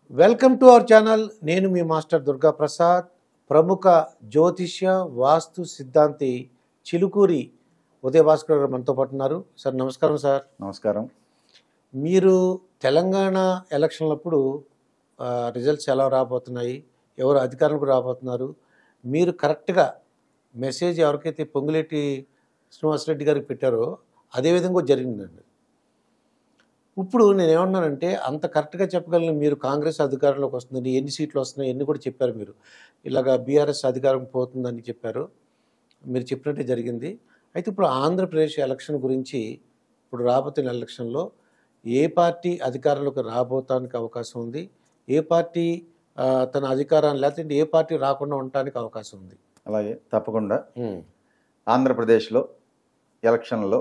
Welcome to our channel నేను మీ master Durga Prasad ప్రముఖ జ్యోతిష్య వాస్తు సిద్ధాంతి చిలుకూరి ఉదయ భాస్కర్ గారు మనతో పాటు ఉన్నారు సార్ నమస్కారం సార్ నమస్కారం మీరు తెలంగాణ ఎలక్షన్లప్పుడు ఆ, రిజల్ట్స్ ఎలా రాబోతున్నాయి ఎవరు అధికారంలోకి రాబోతున్నారు మీరు కరెక్ట్గా మెసేజ్ ఎవరికైతే పొంగులేటి శ్రీనివాసరెడ్డి గారికి పెట్టారో అదే విధంగా జరిగిందండి ఇప్పుడు నేను ఏమన్నానంటే అంత కరెక్ట్గా చెప్పగలను మీరు కాంగ్రెస్ అధికారంలోకి వస్తుందని ఎన్ని సీట్లు వస్తున్నాయి ఎన్ని కూడా చెప్పారు మీరు ఇలాగా బీఆర్ఎస్ అధికారం పోతుందని చెప్పారు మీరు చెప్పినట్టే జరిగింది అయితే ఇప్పుడు ఆంధ్రప్రదేశ్ ఎలక్షన్ గురించి ఇప్పుడు రాబోతున్న ఎలక్షన్లో ఏ పార్టీ అధికారంలోకి రాబోతానికి అవకాశం ఉంది ఏ పార్టీ ఆ, తన అధికారాన్ని లేకపోతే ఏ పార్టీ రాకుండా ఉండటానికి అవకాశం ఉంది అలాగే తప్పకుండా ఉమ్, ఆంధ్రప్రదేశ్లో ఎలక్షన్లో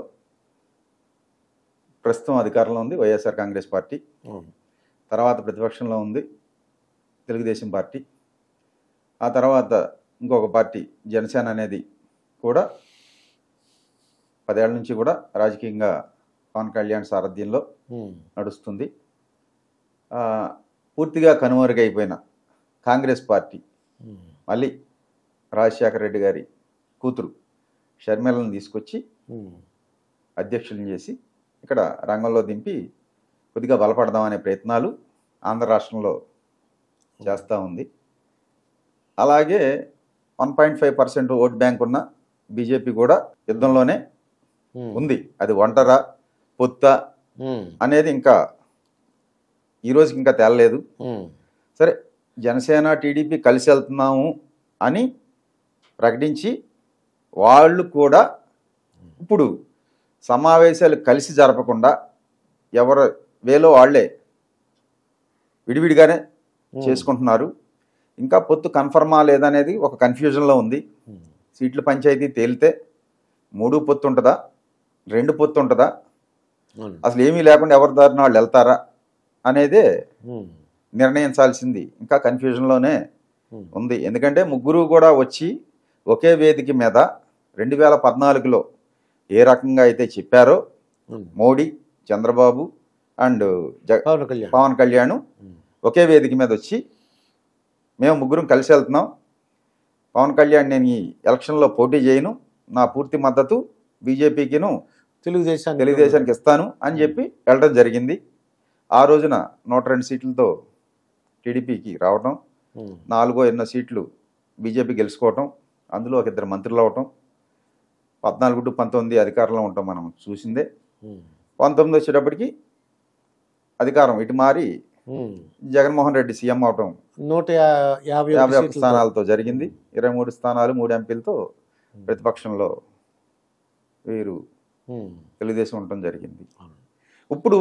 ప్రస్తుతం అధికారంలో ఉంది వైఎస్ఆర్ కాంగ్రెస్ పార్టీ ఉమ్, తర్వాత ప్రతిపక్షంలో ఉంది తెలుగుదేశం పార్టీ ఆ తర్వాత ఇంకొక పార్టీ జనసేన అనేది కూడా పదేళ్ల నుంచి కూడా రాజకీయంగా పవన్ కళ్యాణ్ సారథ్యంలో ఉమ్, నడుస్తుంది ఆ, పూర్తిగా కనుమరుగైపోయిన కాంగ్రెస్ పార్టీ ఉమ్, మళ్ళీ రాజశేఖర రెడ్డి గారి కూతురు షర్మిలను తీసుకొచ్చి ఉమ్, అధ్యక్షులను చేసి ఇక్కడ రంగంలో దింపి కొద్దిగా బలపడదామనే ప్రయత్నాలు ఆంధ్ర రాష్ట్రంలో చేస్తూ ఉంది అలాగే one point five percent vote bank ఉన్న బీజేపీ కూడా యుద్ధంలోనే ఉమ్, ఉంది అది ఒంటరా పొత్త ఉమ్, అనేది ఇంకా ఈ రోజుకి ఇంకా తేలలేదు ఉమ్, సరే జనసేన టీడీపీ కలిసి వెళ్తున్నాము అని ప్రకటించి వాళ్ళు కూడా ఇప్పుడు సమావేశాలు కలిసి జరపకుండా ఎవరు వేలో వాళ్ళే విడివిడిగానే ఉమ్, చేసుకుంటున్నారు ఇంకా పొత్తు కన్ఫర్మా లేదనేది ఒక కన్ఫ్యూజన్లో ఉంది ఉమ్, సీట్ల పంచాయతీ తేలితే మూడు పొత్తు ఉంటుందా రెండు పొత్తు ఉంటుందా అవును. అసలు ఏమీ లేకుండా ఎవరి దారిన వాళ్ళు వెళ్తారా అనేదే ఉమ్, నిర్ణయించాల్సింది ఇంకా కన్ఫ్యూజన్లోనే ఉమ్, ఉంది ఎందుకంటే ముగ్గురు కూడా వచ్చి ఒకే వేదిక మీద రెండు వేల పద్నాలుగులో ఏ రకంగా అయితే చెప్పారో ఉమ్. మోడీ చంద్రబాబు అండ్ జ పవన్ కళ్యాణ్ పవన్ కళ్యాణ్ ఉమ్, ఒకే వేదిక మీద వచ్చి మేము ముగ్గురం కలిసి వెళ్తున్నాం పవన్ కళ్యాణ్ నేను ఈ ఎలక్షన్లో పోటీ చేయను నా పూర్తి మద్దతు బీజేపీకిను తెలుగుదేశానికి తెలుగుదేశానికి ఇస్తాను అని చెప్పి వెళ్ళడం జరిగింది ఆ రోజున నూట రెండు సీట్లతో టీడీపీకి రావటం ఉమ్, నాలుగో ఎన్నో సీట్లు బీజేపీ గెలుచుకోవటం అందులో ఒక ఇద్దరు మంత్రులు అవటం పద్నాలుగు టు పంతొమ్మిది అధికారంలో ఉంటాం మనం చూసిందే ఉమ్, పంతొమ్మిది వచ్చేటప్పటికి అధికారం ఇటు మారి ఉమ్. జగన్మోహన్ రెడ్డి సీఎం అవటం నూట యా- యాభై యాభై ఒక్క ఒక్క సీట్లతో. స్థానాలతో జరిగింది ఇరవై మూడు స్థానాలు మూడు ఎంపీలతో ప్రతిపక్షంలో వీరు ఉమ్, తెలుగుదేశం ఉండటం జరిగింది అవును. ఇప్పుడు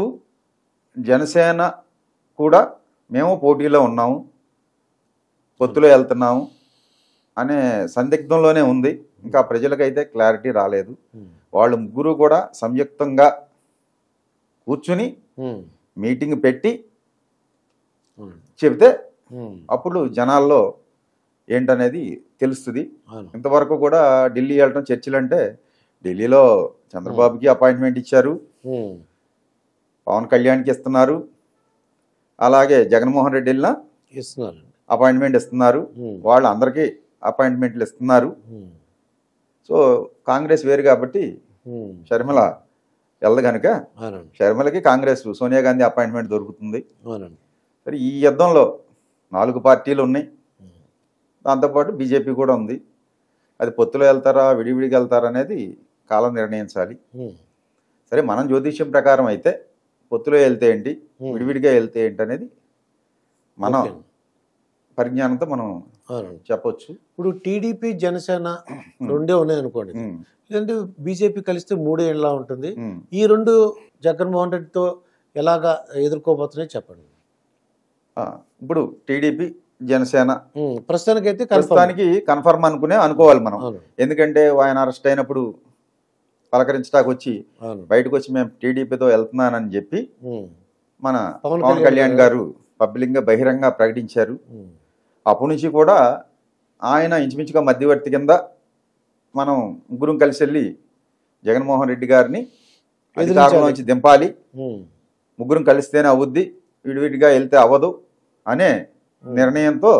జనసేన కూడా మేము పోటీలో ఉన్నాము పొత్తులో వెళ్తున్నాము అనే సందిగ్ధంలోనే ఉంది ఇంకా ప్రజలకైతే క్లారిటీ రాలేదు ఉమ్, వాళ్ళు ముగ్గురు కూడా సంయుక్తంగా కూర్చుని ఉమ్, మీటింగ్ పెట్టి అవును. చెబితే ఉమ్, అప్పుడు జనాల్లో ఏంటనేది తెలుస్తుంది అవును. ఇంతవరకు కూడా ఢిల్లీ వెళ్ళటం చర్చలు అంటే ఢిల్లీలో చంద్రబాబుకి అపాయింట్మెంట్ ఇచ్చారు ఉమ్, పవన్ కళ్యాణ్కి ఇస్తున్నారు అలాగే జగన్మోహన్ రెడ్డి వెళ్ళినా ఇస్తున్నారండి అపాయింట్మెంట్ ఇస్తున్నారు ఉమ్, వాళ్ళు అందరికీ అపాయింట్మెంట్లు ఇస్తున్నారు ఉమ్, సో కాంగ్రెస్ వేరు కాబట్టి ఉమ్, షర్మిల వెళ్ళదు కనుక అవునండి షర్మిలకి కాంగ్రెస్ సోనియా గాంధీ అపాయింట్మెంట్ దొరుకుతుంది అవునండి సరే ఈ యుద్ధంలో నాలుగు పార్టీలు ఉన్నాయి ఉమ్, దాంతోపాటు బీజేపీ కూడా ఉంది అది పొత్తులో వెళ్తారా విడివిడిగా వెళ్తారా అనేది కాలం నిర్ణయించాలి ఉమ్, సరే మనం జ్యోతిష్యం ప్రకారం అయితే పొత్తులో వెళ్తే ఏంటి Hmm. విడివిడిగా వెళ్తే ఏంటి అనేది మనం ఓకే. పరిజ్ఞానంతో మనం అవునండి చెప్పొచ్చు ఇప్పుడు టీడీపీ జనసేన రెండే ఉన్నాయి అనుకోండి ఉమ్, లేదంటే బీజేపీ కలిస్తే మూడే ఎలా ఉంటుంది ఉమ్. ఈ రెండు జగన్మోహన్ రెడ్డితో ఎలాగా ఎదుర్కోబోతున్నాయి చెప్పండి ఆ, ఇప్పుడు టీడీపీ జనసేన ఉమ్, ప్రస్తుతానికైతే కన్ఫర్మ్ ప్రస్తుతానికి కన్ఫర్మ్ అనుకునే అనుకోవాలి మనం అవును ఎందుకంటే ఆయన అరెస్ట్ అయినప్పుడు పలకరించడానికి వచ్చి అవును బయటకు వచ్చి మేము టీడీపీతో వెళ్తున్నానని చెప్పి ఉమ్, మన పవన్ పవన్ కళ్యాణ్ కళ్యాణ్ గారు పబ్లిక్గా బహిరంగ ప్రకటించారు ఉమ్, అప్పటి నుంచి కూడా ఆయన ఇంచుమించుగా మధ్యవర్తి కింద మనం ముగ్గురం కలిసి వెళ్ళి జగన్మోహన్ రెడ్డి గారిని అధికారంలోంచి దింపాలి ఉమ్, ముగ్గురం కలిస్తేనే అవుద్ది విడివిడిగా వెళ్తే అవ్వదు అనే నిర్ణయంతో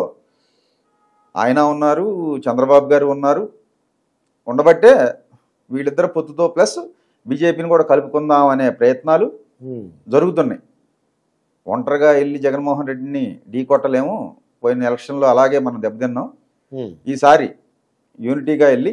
ఆయన ఉన్నారు చంద్రబాబు గారు ఉన్నారు ఉండబట్టే వీళ్ళిద్దరు పొత్తుతో ప్లస్ బీజేపీని కూడా కలుపుకుందాం అనే ప్రయత్నాలు ఉమ్, జరుగుతున్నాయి ఒంటరిగా వెళ్ళి జగన్మోహన్ రెడ్డిని ఢీ కొట్టలేము పోయిన ఎలక్షన్లో అలాగే మనం దెబ్బతిన్నాం ఉమ్, ఈసారి యూనిటీగా వెళ్ళి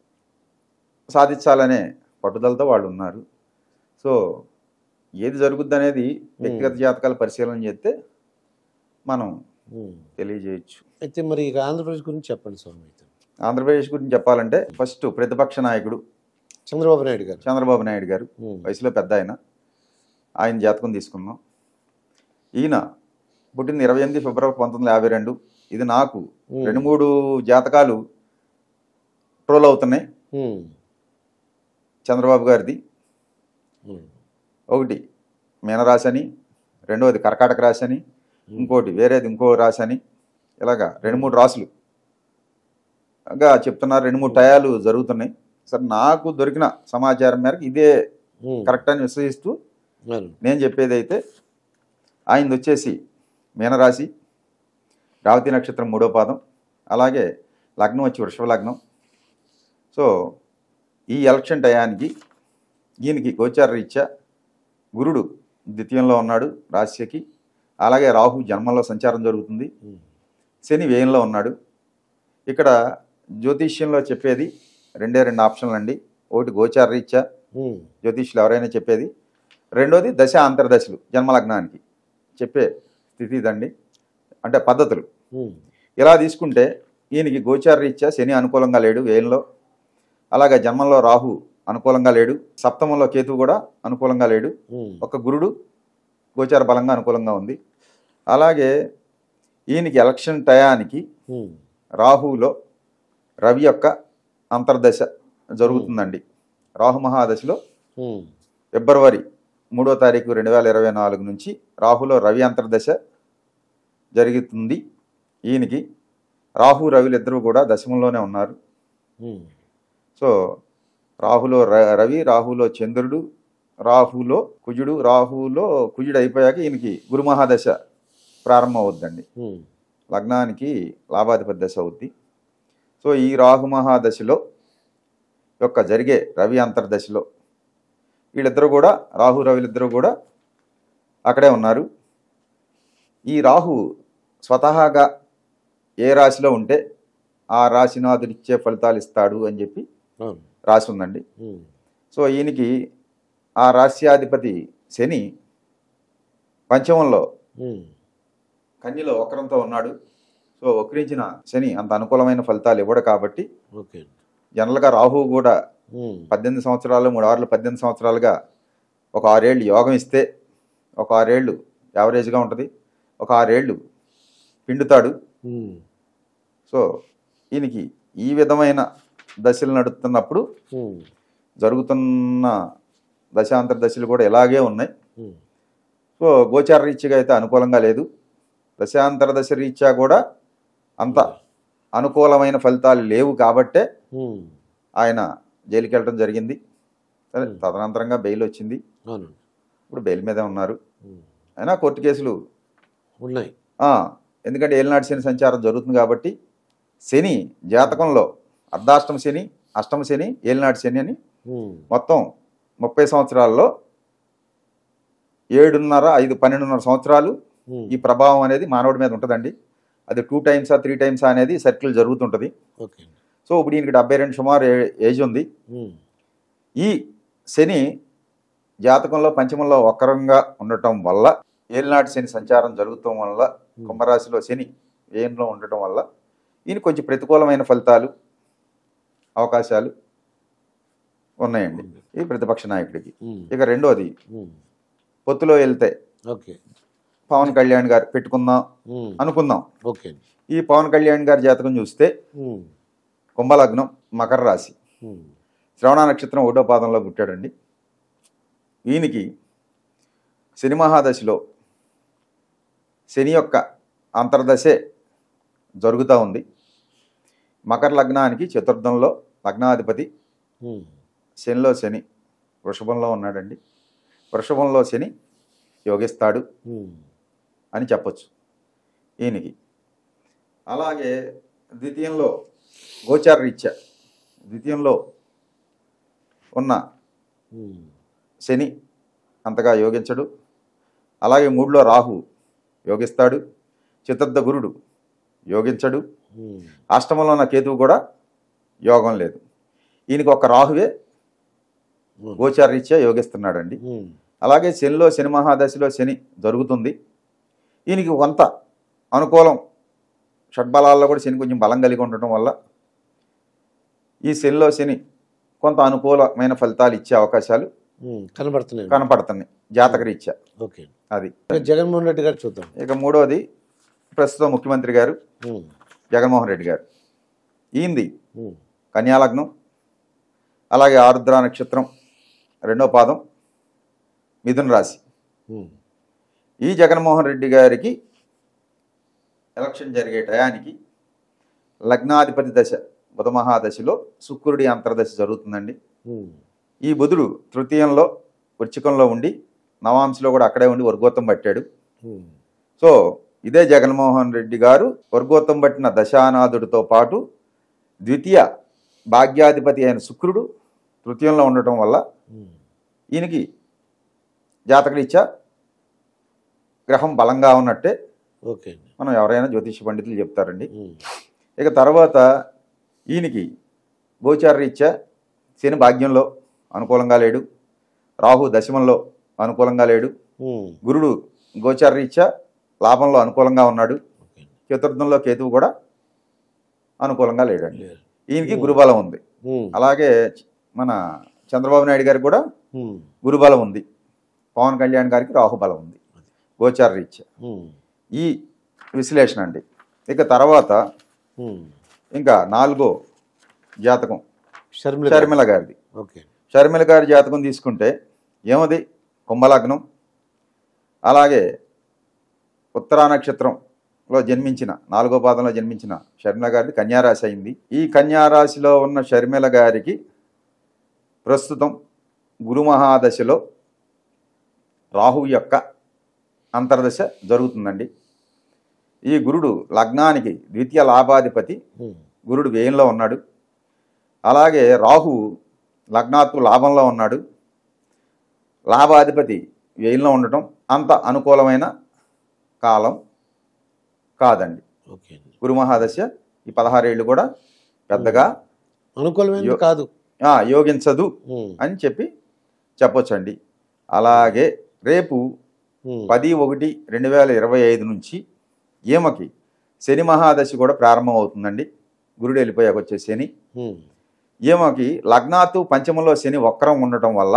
సాధించాలనే పట్టుదలతో వాళ్ళు ఉన్నారు సో ఏది జరుగుద్ది అనేది వ్యక్తిగత జాతకాల పరిశీలన చేస్తే మనం ఉమ్. తెలియజేయచ్చు అయితే మరి ఇక ఆంధ్రప్రదేశ్ గురించి చెప్పండి స్వామి అయితే ఆంధ్రప్రదేశ్ గురించి చెప్పాలంటే ఫస్ట్ ప్రతిపక్ష నాయకుడు చంద్రబాబు నాయుడు గారు చంద్రబాబు నాయుడు గారు ఉమ్, వయసులో పెద్ద ఆయన ఆయన జాతకం తీసుకుందాం ఈయన పుట్టింది ఇరవై ఎనిమిది ఫిబ్రవరి పంతొమ్మిది వందల యాభై రెండు ఇది నాకు ఉమ్, రెండు మూడు జాతకాలు ట్రోల్ అవుతున్నాయి ఉమ్, చంద్రబాబు గారిది ఉమ్, ఒకటి మీనరాశి అని రెండవది కర్కాటక రాశి అని ఇంకోటి వేరేది ఇంకో రాశి అని ఇలాగా రెండు మూడు రాసులు గా చెప్తున్నారు రెండు మూడు టయాలు జరుగుతున్నాయి సరే నాకు దొరికిన సమాచారం మేరకు ఇదే ఉమ్, కరెక్ట్ అని విశ్వసిస్తూ అవును. నేను చెప్పేది అయితే ఆయనది వచ్చేసి మీనరాశి రావతి నక్షత్రం మూడో పాదం అలాగే లగ్నం వచ్చి వృషభ లగ్నం సో ఈ ఎలక్షన్ టయానికి ఈయనకి గోచార రీత్యా గురుడు ద్వితీయంలో ఉన్నాడు రాశికి అలాగే రాహు జన్మంలో సంచారం జరుగుతుంది ఉమ్, శని వ్యయంలో ఉన్నాడు ఇక్కడ జ్యోతిష్యంలో చెప్పేది రెండే రెండు ఆప్షన్లు అండి ఒకటి గోచార రీత్యా ఉమ్, జ్యోతిష్యులు ఎవరైనా చెప్పేది రెండోది దశ అంతర్దశలు జన్మలగ్నానికి చెప్పే స్థితి ఇదండి అంటే పద్ధతులు ఉమ్, ఇలా తీసుకుంటే ఈయనకి గోచార రీత్యా శని అనుకూలంగా లేడు వ్యయంలో అలాగే జన్మంలో రాహు అనుకూలంగా లేడు సప్తమంలో కేతువు కూడా అనుకూలంగా లేడు ఉమ్, ఒక గురుడు గోచార బలంగా అనుకూలంగా ఉంది అలాగే ఈయనకి ఎలక్షన్ టయానికి ఉమ్, రాహువులో రవి యొక్క అంతర్దశ జరుగుతుందండి రాహు మహాదశలో ఉమ్, ఫిబ్రవరి మూడో తారీఖు రెండు వేల ఇరవై నాలుగు నుంచి రాహులో రవి అంతర్దశ జరుగుతుంది ఈయనకి రాహు రవిలు ఇద్దరు కూడా దశమంలోనే ఉన్నారు ఉమ్, సో రాహులో ర- రవి రాహులో చంద్రుడు రాహులో కుజుడు రాహులో కుజుడు అయిపోయాక ఈయనకి గురు మహాదశ ప్రారంభం అవుద్దండి ఉమ్, లగ్నానికి లాభాధిపతి దశ అవుద్ది సో ఈ రాహు మహాదశలో యొక్క జరిగే రవి అంతర్దశలో వీళ్ళిద్దరూ కూడా రాహు రవిలిద్దరూ కూడా అక్కడే ఉన్నారు ఈ రాహు స్వతహాగా ఏ రాశిలో ఉంటే ఆ రాశినాథుడిచ్చే ఫలితాలు ఇస్తాడు అని చెప్పి అవును. రాసి ఉందండి ఉమ్, సో ఈయనకి ఆ రాశ్యాధిపతి శని పంచమంలో ఉమ్, కన్యలో వక్రంతో ఉన్నాడు సో వక్రించిన శని అంత అనుకూలమైన ఫలితాలు ఇవ్వడు కాబట్టి ఓకే జనరల్గా రాహువు కూడా ఉమ్, పద్దెనిమిది సంవత్సరాలు మూడు ఆరులు పద్దెనిమిది సంవత్సరాలుగా ఒక ఆరేళ్ళు యోగం ఇస్తే ఒక ఆరేళ్ళు యావరేజ్గా ఉంటుంది ఒక ఆరేళ్ళు పిండుతాడు ఉమ్, సో ఈయనకి ఈ విధమైన దశలు నడుస్తున్నప్పుడు ఉమ్, జరుగుతున్న దశాంతర దశలు కూడా ఇలాగే ఉన్నాయి ఉమ్, సో గోచార రీత్యాగా అయితే అనుకూలంగా లేదు దశాంతర దశ రీత్యా కూడా అంత అనుకూలమైన ఫలితాలు లేవు కాబట్టే ఉమ్, ఆయన జైలుకి వెళ్ళడం జరిగింది సరే తదనంతరంగా బెయిల్ వచ్చింది అవును ఇప్పుడు బెయిల్ మీదే ఉన్నారు ఉమ్, అయినా కోర్టు కేసులు ఉన్నాయి ఆ, ఎందుకంటే ఏలినాటి శని సంచారం జరుగుతుంది కాబట్టి శని జాతకంలో అర్ధాష్టమ శని అష్టమ శని ఏలినాటి శని అని ఉమ్, మొత్తం ముప్పై సంవత్సరాల్లో ఏడున్నర ఐదు పన్నెండున్నర సంవత్సరాలు ఉమ్, ఈ ప్రభావం అనేది మానవుడి మీద ఉంటుందండి అది టూ టైమ్సా త్రీ టైమ్సా అనేది సర్కిల్ జరుగుతుంటుంది ఓకే సో ఇప్పుడు ఈయనకి డెబ్బై రెండు సుమారు ఏ- ఏజ్ ఉంది ఉమ్, ఈ శని జాతకంలో పంచమంలో వక్రంగా ఉండటం వల్ల ఏలినాటి శని సంచారం జరుగుతాం వల్ల కుంభరాశిలో శని వ్యయంలో ఉండటం వల్ల ఈయన కొంచెం ప్రతికూలమైన ఫలితాలు అవకాశాలు ఉన్నాయండి ఈ ప్రతిపక్ష నాయకుడికి ఉమ్, ఇక రెండోది ఉమ్, పొత్తులో వెళ్తే ఓకే పవన్ కళ్యాణ్ గారు పెట్టుకుందాం ఉమ్, అనుకుందాం ఓకే ఈ పవన్ కళ్యాణ్ గారి జాతకం చూస్తే ఉమ్, కుంభలగ్నం మకర రాశి ఉమ్, శ్రవణ నక్షత్రం ఒకటో పాదంలో పుట్టాడండి ఈయనకి శని మహాదశలో శని యొక్క అంతర్దశే జరుగుతూ ఉంది మకర లగ్నానికి చతుర్థంలో లగ్నాధిపతి ఉమ్, శనిలో శని వృషభంలో ఉన్నాడండి వృషభంలో శని యోగిస్తాడు ఉమ్, అని చెప్పొచ్చు ఈయనకి అలాగే ద్వితీయంలో గోచార రీత్యా ద్వితీయంలో ఉన్న ఉమ్, శని అంతగా యోగించడు అలాగే మూడులో రాహు యోగిస్తాడు చతుర్థ గురుడు యోగించడు ఉమ్, అష్టమంలో ఉన్న కేతువు కూడా యోగం లేదు ఈయనకి ఒక రాహువే ఉమ్, గోచార రీత్యా యోగిస్తున్నాడండి ఉమ్, అలాగే శనిలో శని మహాదశలో శని జరుగుతుంది ఈయనకి కొంత అనుకూలం షడ్బలాల్లో కూడా శని కొంచెం బలం కలిగి ఉండటం వల్ల ఈ శనిలో శని కొంత అనుకూలమైన ఫలితాలు ఇచ్చే అవకాశాలు ఉమ్, కనబడుతున్నాయి కనపడుతున్నాయి జాతక రీత్యా ఓకే అది జగన్మోహన్ రెడ్డి గారు చూద్దాం ఇక మూడవది ప్రస్తుతం ముఖ్యమంత్రి గారు ఉమ్, జగన్మోహన్ రెడ్డి గారు ఈంది ఉమ్, కన్యాలగ్నం అలాగే ఆరుద్ర నక్షత్రం రెండో పాదం మిథున రాశి ఉమ్, ఈ జగన్మోహన్ రెడ్డి గారికి ఎలక్షన్ జరిగే టయానికి లగ్నాధిపతి దశ బుధ మహాదశలో శుక్రుడి అంతర్దశ జరుగుతుందండి ఉమ్, ఈ బుధుడు తృతీయంలో వృచ్చికంలో ఉండి నవాంశలో కూడా అక్కడే ఉండి వర్గోత్తం పట్టాడు ఉమ్, సో ఇదే జగన్మోహన్ రెడ్డి గారు వర్గోత్తం పట్టిన దశానాథుడితో పాటు ద్వితీయ భాగ్యాధిపతి అయిన శుక్రుడు తృతీయంలో ఉండటం వల్ల ఉమ్, ఈయనకి జాతకరీత్యా గ్రహం బలంగా ఉన్నట్టే ఓకే అండి మనం ఎవరైనా జ్యోతిష పండితులు చెప్తారండి ఉమ్, ఇక తర్వాత ఈయనకి గోచార రీత్యా శని భాగ్యంలో అనుకూలంగా లేడు రాహు దశమంలో అనుకూలంగా లేడు ఉమ్, గురుడు గోచార రీత్యా లాభంలో అనుకూలంగా ఉన్నాడు ఓకే అండి చతుర్థంలో కేతువు కూడా అనుకూలంగా లేడండి క్లియర్. ఈయనకి గురుబలం ఉంది ఉమ్, అలాగే మన చంద్రబాబు నాయుడు గారికి కూడా ఉమ్, గురుబలం ఉంది పవన్ కళ్యాణ్ గారికి రాహుబలం ఉంది గోచార రీత్యా ఉమ్, ఈ విశ్లేషణ అండి ఇక తర్వాత ఉమ్. ఇంకా నాలుగో జాతకం షర్మిల గారు. షర్మిల గారిది ఓకే షర్మిల గారి జాతకం తీసుకుంటే ఏమది కుంభలగ్నం అలాగే ఉత్తరా నక్షత్రంలో జన్మించిన నాలుగో పాదంలో జన్మించిన షర్మిల గారిది కన్యారాశి అయింది ఈ కన్యారాశిలో ఉన్న షర్మిల గారికి ప్రస్తుతం గురు మహాదశలో రాహు యొక్క అంతర్దశ జరుగుతుందండి ఈ గురుడు లగ్నానికి ద్వితీయ లాభాధిపతి ఉమ్, గురుడు వ్యయంలో ఉన్నాడు అలాగే రాహు లగ్నాత్తు లాభంలో ఉన్నాడు లాభాధిపతి వ్యయంలో ఉండటం అంత అనుకూలమైన కాలం కాదండి ఓకే అండి గురు మహాదశ ఈ పదహారేళ్ళు కూడా పెద్దగా అనుకూలమైనది యో- కాదు ఆ, యోగించదు ఉమ్, అని చెప్పి చెప్పొచ్చండి అలాగే రేపు ఉమ్, పది ఒకటి రెండు వేల ఇరవై ఐదు నుంచి ఈమెకి శని మహాదశ కూడా ప్రారంభం అవుతుందండి గురుడు వెళ్ళిపోయాక వచ్చే శని ఉమ్, ఈమెకి లగ్నాతు పంచమంలో శని వక్రం ఉండటం వల్ల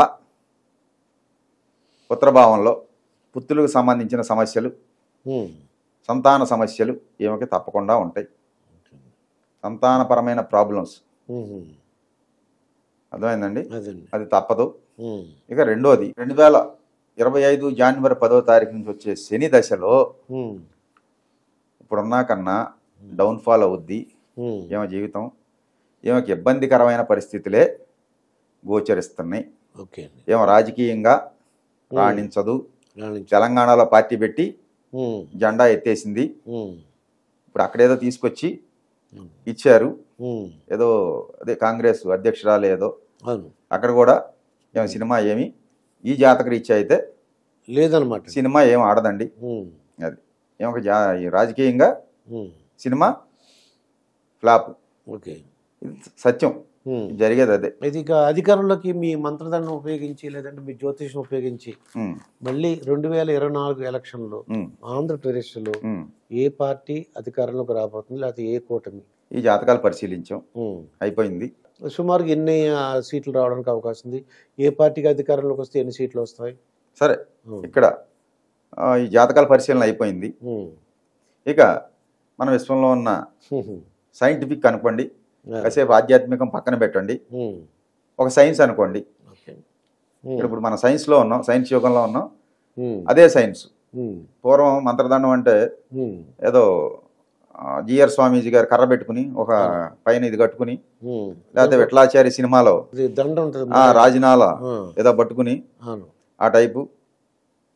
పుత్రభావంలో పుత్రులకు సంబంధించిన సమస్యలు ఉమ్, సంతాన సమస్యలు ఈమెకి తప్పకుండా ఉంటాయి సంతానపరమైన ప్రాబ్లమ్స్ ఉమ్, ఉమ్, అర్థమైందండి అదండి అది తప్పదు ఉమ్, ఇక రెండోది రెండు వేల ఇరవై ఐదు జనవరి పదో తారీఖు నుంచి వచ్చే శని దశలో ఉమ్, ఇప్పుడున్నా కన్నా డౌన్ఫాల్ అవుద్ది ఉమ్, ఈమె జీవితం ఈమెకి ఇబ్బందికరమైన పరిస్థితులే గోచరిస్తున్నాయి ఓకే అండి ఏమో రాజకీయంగా రాణించదు రాణించు. తెలంగాణలో పార్టీ పెట్టి ఉమ్, జెండా ఎత్తేసింది ఉమ్, ఇప్పుడు అక్కడేదో తీసుకొచ్చి ఉమ్, ఇచ్చారు ఉమ్, ఏదో అదే కాంగ్రెస్ అధ్యక్షురాలు ఏదో అవును అక్కడ కూడా ఏమి సినిమా ఏమి ఈ జాతక రీత్యా అయితే లేదనమాట సినిమా ఏం ఆడదండి ఉమ్, అది ఏమొక జా ఈ రాజకీయంగా ఉమ్, సినిమా ఫ్లాప్ ఓకే ఇది సత్యం ఉమ్. జరిగేది అదే ఇది ఇక అధికారంలోకి మీ మంత్రదండం ఉపయోగించి లేదంటే మీ జ్యోతిషం ఉపయోగించి ఉమ్, మళ్ళీ రెండు వేల ఇరవై నాలుగు ఎలక్షన్లో ఉమ్, ఆంధ్రప్రదేశ్లో ఉమ్. ఏ పార్టీ అధికారంలోకి రాబోతుంది లేకపోతే ఏ కూటమి ఈ జాతకాలు పరిశీలించాం ఉమ్. అయిపోయింది సుమారుగా ఎన్ని ఆ, సీట్లు రావడానికి అవకాశం ఉంది ఏ పార్టీకి అధికారంలోకి వస్తే ఎన్ని సీట్లు వస్తాయి సరే ఉమ్. ఇక్కడ ఆ, ఈ జాతకాల పరిశీలన అయిపోయింది ఉమ్. ఇక మన విశ్వంలో ఉన్న ఉమ్. సైంటిఫిక్ అనుకోండి ఆ. కాసేపు ఆధ్యాత్మికం పక్కన పెట్టండి ఉమ్. ఒక సైన్స్ అనుకోండి ఓకే ఇక్కడ ఇప్పుడు మన సైన్స్లో ఉన్నాం సైన్స్ యుగంలో ఉన్నాం ఉమ్. అదే సైన్స్ ఉమ్. పూర్వం మంత్రదండం అంటే ఉమ్. ఏదో జిఆర్ స్వామీజీ గారు కర్ర పెట్టుకుని ఒక పైన ఇది కట్టుకుని ఉమ్. లేకపోతే విఠలాచారి సినిమాలో ఇది దండ ఉంటుంది ఆ రాజినాల ఆ, ఏదో పట్టుకుని అవును ఆ టైపు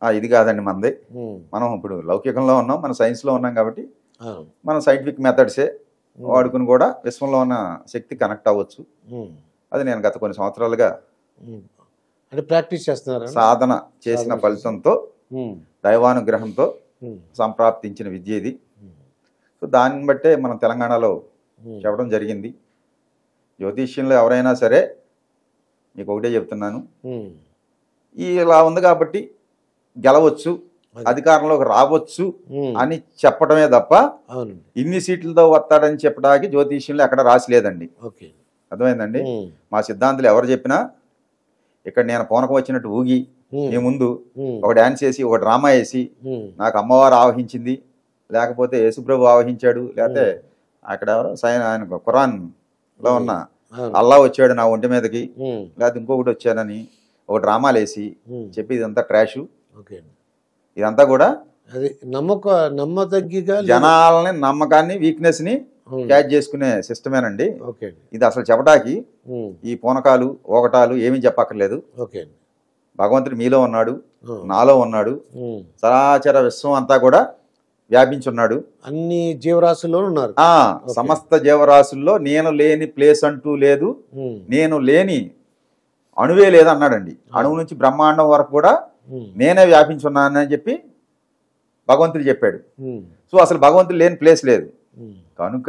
ఆ ఇది కాదండి మనది ఉమ్, మనం ఇప్పుడు లౌకికంలో ఉన్నాం మన సైన్స్లో ఉన్నాం కాబట్టి అవును మనం సైంటిఫిక్ మెథడ్సే వాడుకుని కూడా విశ్వంలో ఉన్న శక్తి కనెక్ట్ అవ్వచ్చు ఉమ్, అది నేను గత కొన్ని సంవత్సరాలుగా ఉమ్. అంటే ప్రాక్టీస్ చేస్తున్నారా సాధన చేసిన సాధన ఫలితంతో ఉమ్, దైవానుగ్రహంతో ఉమ్, సంప్రాప్తించిన విద్య ఇది ఉమ్, సో దాన్ని బట్టే మనం తెలంగాణలో ఉమ్. చెప్పడం జరిగింది జ్యోతిష్యంలో ఎవరైనా సరే మీకు ఒకటే చెప్తున్నాను ఉమ్, ఈ ఇలా ఉంది కాబట్టి గెలవచ్చు అది. అధికారంలోకి రావచ్చు ఉమ్, అని చెప్పడమే తప్ప అవునండి ఇన్ని సీట్లతో వస్తాడని చెప్పడానికి జ్యోతిష్యంలో ఎక్కడ రాసిలేదండి ఓకే అర్థమైందండి ఉమ్, మా సిద్ధాంతులు ఎవరు చెప్పినా ఇక్కడ నేను పూనకం వచ్చినట్టు ఊగి ఉమ్, నీ ముందు ఉమ్, ఒక డ్యాన్స్ వేసి ఒక డ్రామా వేసి ఉమ్, నాకు అమ్మవారు ఆవహించింది లేకపోతే యేసుప్రభు ఆవహించాడు లేకపోతే అక్కడ ఎవరు సైన్ ఆయన ఖురాన్ లో ఉన్న అవును. అల్లా వచ్చాడు నా ఒంటి మీదకి ఉమ్, లేకపోతే ఇంకొకటి వచ్చానని ఒక డ్రామాలు వేసి ఉమ్, చెప్పి ఇదంతా ట్రాషు ఓకే ఇదంతా కూడా అది నమ్మక నమ్మదగ్గిగా లేదు. జనాలని నమ్మకాన్ని వీక్నెస్ ని ఉమ్, క్యాచ్ చేసుకునే సిస్టమేనండి ఓకే అండి ఇది అసలు చెప్పడానికి ఉమ్, ఈ పూనకాలు ఓకటాలు ఏమీ చెప్పక్కర్లేదు ఓకే అండి భగవంతుడు మీలో ఉన్నాడు ఉమ్, నాలో ఉన్నాడు ఉమ్. చరాచర విశ్వం అంతా కూడా వ్యాపించున్నాడు అన్ని జీవరాశుల్లో ఉన్నారు ఆ సమస్త జీవరాశుల్లో నేను లేని ప్లేస్ అంటూ లేదు ఉమ్, నేను లేని అణువే లేదు అన్నాడండి అణువు నుంచి బ్రహ్మాండం వరకు కూడా ఉమ్, నేనే వ్యాపించున్నానని చెప్పి భగవంతుడు చెప్పాడు ఉమ్, సో అసలు భగవంతుడు లేని ప్లేస్ లేదు ఉమ్, కనుక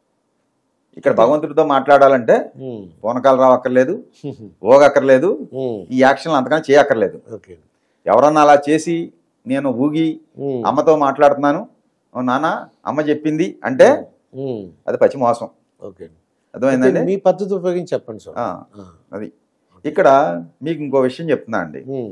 ఇక్కడ భగవంతుడితో మాట్లాడాలంటే ఉమ్, పూనకాలు రావక్కర్లేదు ఓగక్కర్లేదు ఉమ్, ఈ యాక్షన్లు అంతకన్నా చేయక్కర్లేదు ఓకే అండి ఎవరన్నా అలా చేసి నేను ఊగి ఉమ్, అమ్మతో మాట్లాడుతున్నాను "ఓ నాన్న అమ్మ చెప్పింది అంటే ఉమ్, అది పచ్చి మోసం ఓకే అండి అర్థమైందండి మీ పద్ధతి ఉపయోగించి చెప్పండి సార్ ఆ, ఆ, అది ఇక్కడ మీకు ఇంకో విషయం చెప్తున్నా అండి ఉమ్,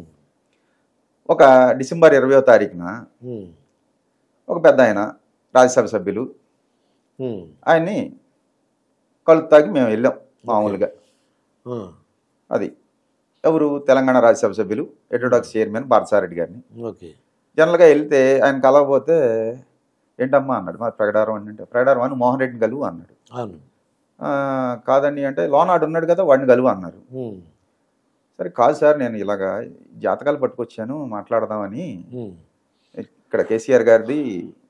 ఒక డిసెంబర్ ఇరవయో తారీఖున ఉమ్, ఒక పెద్ద ఆయన రాజ్యసభ సభ్యులు ఉమ్, ఆయన్ని కలుపుతాకి మేము వెళ్ళాం మామూలుగా ఆ, అది ఎవరు తెలంగాణ రాజ్యసభ సభ్యులు ఎటోడాక్స్ చైర్మన్ భారసారెడ్డి గారిని ఓకే జనరల్గా వెళ్తే ఆయన కలవకపోతే ఏంటమ్మా అన్నాడు మా ప్రగడారం అని అంటే ప్రగడారం అని మోహన్ రెడ్డిని కలువు అన్నాడు అవును "ఆ, కాదండి అంటే లోనాడు ఉన్నాడు కదా వాడిని కలువు అన్నారు ఉమ్, సరే కాదు సార్ నేను ఇలాగా జాతకాలు పట్టుకొచ్చాను మాట్లాడదామని ఉమ్, ఇక్కడ కేసీఆర్ గారిది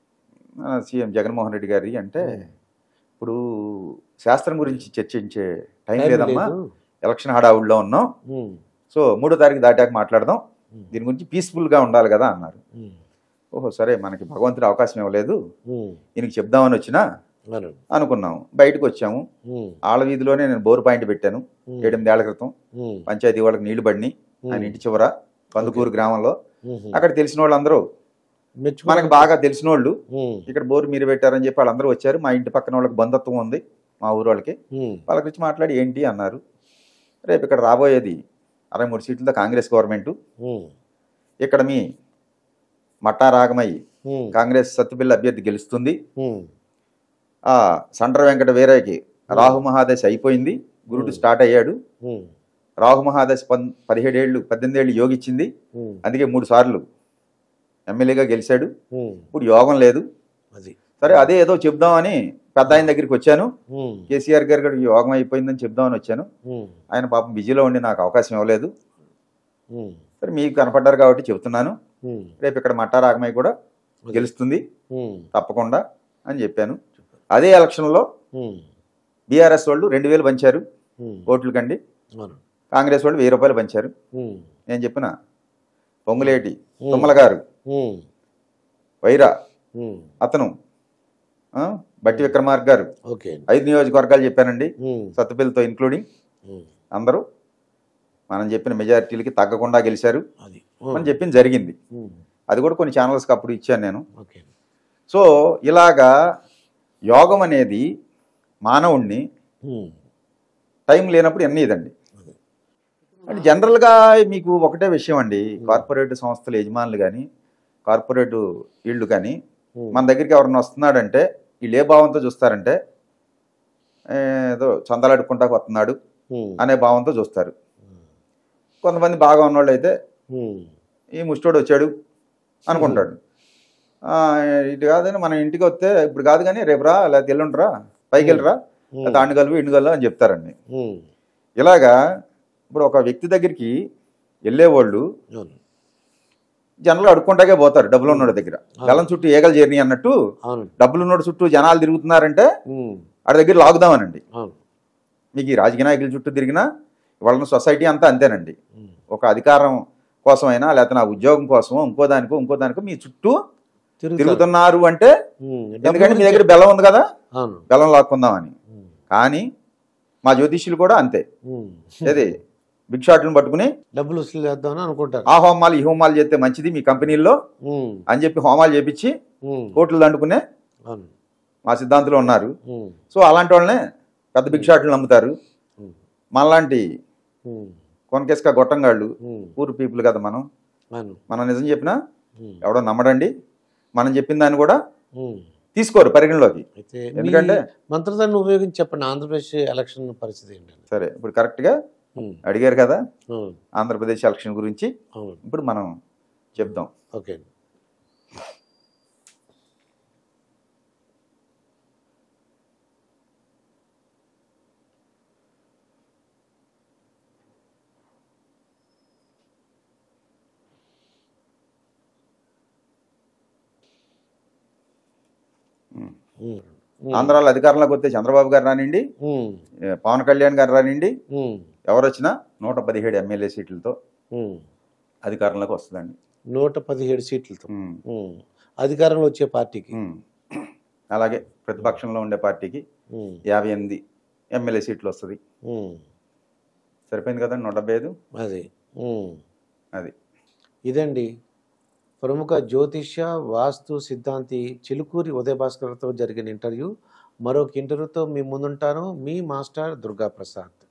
మన సీఎం జగన్మోహన్ రెడ్డి గారి అంటే ఇప్పుడు శాస్త్రం గురించి చర్చించే టైం టైం లేదమ్మా లేదు. ఎలక్షన్ హడావుడిలో ఉన్నాం ఉమ్, సో మూడో తారీఖు దాటాక మాట్లాడదాం ఉమ్, దీని గురించి పీస్ఫుల్గా ఉండాలి కదా అన్నారు ఉమ్, ఓహో సరే మనకి భగవంతుడు అవకాశం ఇవ్వలేదు ఉమ్, ఈయనకి చెప్దామని వచ్చినా అవును అనుకున్నాము బయటకు వచ్చాము ఉమ్, ఆళ్ళ వీధిలోనే నేను బోరు పాయింట్ పెట్టాను ఉమ్, ఏడెనిమిదేళ్ల క్రితం ఉమ్, పంచాయతీ వాళ్ళకి నీళ్లు పడినాయి ఆయన ఇంటి చివర కందుకూరు గ్రామంలో ఉమ్, అక్కడ తెలిసిన వాళ్ళందరూ మెచ్చుకో మనకు బాగా తెలిసిన వాళ్ళు ఉమ్, ఇక్కడ బోరు మీరు పెట్టారని చెప్పి వాళ్ళందరూ వచ్చారు మా ఇంటి పక్కన వాళ్ళకి బంధుత్వం ఉంది మా ఊరు వాళ్ళకి ఉమ్, వాళ్ళ గురించి మాట్లాడి ఏంటి అన్నారు రేపు ఇక్కడ రాబోయేది అరవై మూడు సీట్లతో కాంగ్రెస్ గవర్నమెంట్ ఉమ్, ఇక్కడ మీ మట్టా రాగమయ్యి ఉమ్, కాంగ్రెస్ సత్తుబిల్ల అభ్యర్థి గెలుస్తుంది ఉమ్, ఆ సండ్ర వెంకట వీరయ్యకి రాహు మహాదశ అయిపోయింది గురుడు స్టార్ట్ అయ్యాడు ఉమ్, రాహు మహాదశ పన్ పదిహేడేళ్ళు పద్దెనిమిది ఏళ్ళు యోగిచ్చింది ఉమ్, అందుకే మూడు సార్లు ఎమ్మెల్యేగా గెలిచాడు ఉమ్, ఇప్పుడు యోగం లేదు అది సరే అదే ఏదో చెప్దామని పెద్ద ఆయన దగ్గరికి వచ్చాను ఉమ్, కేసీఆర్ గారి కూడా యోగం అయిపోయిందని చెప్దామని వచ్చాను ఉమ్, ఆయన పాపం బిజీలో ఉండి నాకు అవకాశం ఇవ్వలేదు ఉమ్, సరే మీకు కనపడ్డారు కాబట్టి చెప్తున్నాను ఉమ్, రేపు ఇక్కడ మట్టా రాగమయ్య కూడా గెలుస్తుంది ఉమ్, తప్పకుండా అని చెప్పాను అదే ఎలక్షన్లో ఉమ్, బీఆర్ఎస్ వాళ్ళు రెండు వేలు పంచారు ఉమ్, ఓట్లు కండి అవును కాంగ్రెస్ వాళ్ళు వెయ్యి రూపాయలు పంచారు ఉమ్, నేను చెప్పిన పొంగులేటి ఉమ్, తుమ్మల గారు ఉమ్, వైరా ఉమ్, అతను ఆ, బట్టి విక్రమార్క గారు ఓకే అండి ఐదు నియోజకవర్గాలు చెప్పానండి ఉమ్, సత్తుపల్లితో ఇన్క్లూడింగ్ ఉమ్, అందరూ మనం చెప్పిన మెజారిటీలకి తగ్గకుండా గెలిచారు అది అని చెప్పింది జరిగింది ఉమ్, అది కూడా కొన్ని ఛానల్స్కి అప్పుడు ఇచ్చాను నేను ఓకే అండి సో ఇలాగా యోగం అనేది మానవుణ్ణి ఉమ్, టైం లేనప్పుడు ఎన్ని ఇదండి అంటే జనరల్గా మీకు ఒకటే విషయం అండి కార్పొరేట్ సంస్థల యజమానులు కానీ కార్పొరేట్ వీళ్ళు కానీ ఉమ్, మన దగ్గరికి ఎవరన్నా వస్తున్నాడంటే వీళ్ళు ఏ భావంతో చూస్తారంటే ఏ, ఏదో చందాలడుకుంటా వస్తున్నాడు ఉమ్, అనే భావంతో చూస్తారు కొంతమంది బాగా ఉన్నోళ్ళు అయితే ఉమ్, ఈ ముష్టోడు వచ్చాడు అనుకుంటాడు ఆ, ఇటు కాదని మన ఇంటికి వస్తే ఇప్పుడు కాదు కానీ రేపు రా లేకపోతే ఎల్లుండిరా పైకి వెళ్ళరా లేకపోతే ఆండు కలువు ఇండు కలువు అని చెప్తారండి ఉమ్, ఇలాగా ఇప్పుడు ఒక వ్యక్తి దగ్గరికి వెళ్ళేవాళ్ళు అవును జనాలు అడుక్కుంటాకే పోతారు డబ్బులు ఉన్నోడి దగ్గర బెల్లం చుట్టూ ఈగలు చేరినాయి అన్నట్టు అవునండి డబ్బులు ఉన్నోడి చుట్టూ జనాలు తిరుగుతున్నారంటే ఉమ్, ఆడి దగ్గర లాగుదామనండి అవును మీకు ఈ రాజకీయ నాయకుల చుట్టూ తిరిగినా వాళ్ళ సొసైటీ అంతా అంతేనండి ఉమ్, ఒక అధికారం కోసమైనా లేకపోతే నా ఉద్యోగం కోసమో ఇంకో దానికో ఇంకో దానికో మీ చుట్టూ తిరుగుతారు. తిరుగుతున్నారు అంటే ఉమ్, ఎందుకంటే మీ డబ్బు దగ్గర బెల్లం ఉంది కదా అవును బెల్లం లాక్కుందామని ఉమ్, కానీ మా జ్యోతిష్యులు కూడా అంతే ఉమ్. ఏది బిగ్ షాట్లను పట్టుకుని డబ్బులు వసూలు చేద్దామని అనుకుంటారు ఆ హోమాలు ఈ హోమాలు చేస్తే మంచిది మీ కంపెనీల్లో ఉమ్, అని చెప్పి హోమాలు చేపించి ఉమ్, కోట్లు దండుకునే అవును మా సిద్ధాంతులు ఉన్నారు ఉమ్, సో అలాంటి వాళ్ళనే పెద్ద బిగ్ షాట్లు నమ్ముతారు ఉమ్, మనలాంటి ఉమ్, కొనకేసుక గొట్టంగాళ్ళు ఉమ్, పూర్ పీపుల్ కదా మనం అవును మనం నిజం చెప్పినా ఉమ్, ఎవడో నమ్మడండి మనం చెప్పిన దాన్ని కూడా ఉమ్. తీసుకోరు పరిగణలోకి అయితే ఎందుకంటే మీ మంత్రదాన్ని ఉపయోగించి చెప్పండి ఆంధ్రప్రదేశ్ ఎలక్షన్ పరిస్థితి ఏంటండి సరే ఇప్పుడు కరెక్ట్గా ఉమ్, అడిగారు కదా అవును ఆంధ్రప్రదేశ్ ఎలక్షన్ గురించి అవును ఇప్పుడు మనం చెప్దాం ఓకే ఉమ్, ఉమ్, ఆంధ్రాలో అధికారంలోకి వస్తే చంద్రబాబు గారు రానివ్వండి ఉమ్, ఏ, పవన్ కళ్యాణ్ గారు రానివ్వండి ఉమ్, ఎవరు వచ్చినా నూట పదిహేడు ఎమ్మెల్యే సీట్లతో ఉమ్. అధికారంలోకి వస్తుందండి నూట పదిహేడు సీట్లతో ఉమ్, ఉమ్. అధికారంలో వచ్చే పార్టీకి ఉమ్. అలాగే ప్రతిపక్షంలో ఉండే పార్టీకి ఉమ్, యాభై ఎనిమిది ఎమ్మెల్యే సీట్లు వస్తుంది ఉమ్, సరిపోయింది కదండి నూట డెబ్బై ఐదు అది ఉమ్. అది ఇదండి ప్రముఖ జ్యోతిష్య వాస్తు సిద్ధాంతి చిలుకూరి ఉదయభాస్కర్తో జరిగిన ఇంటర్వ్యూ మరొక ఇంటర్వ్యూతో మీ ముందుంటాను మీ మాస్టర్ దుర్గా ప్రసాద్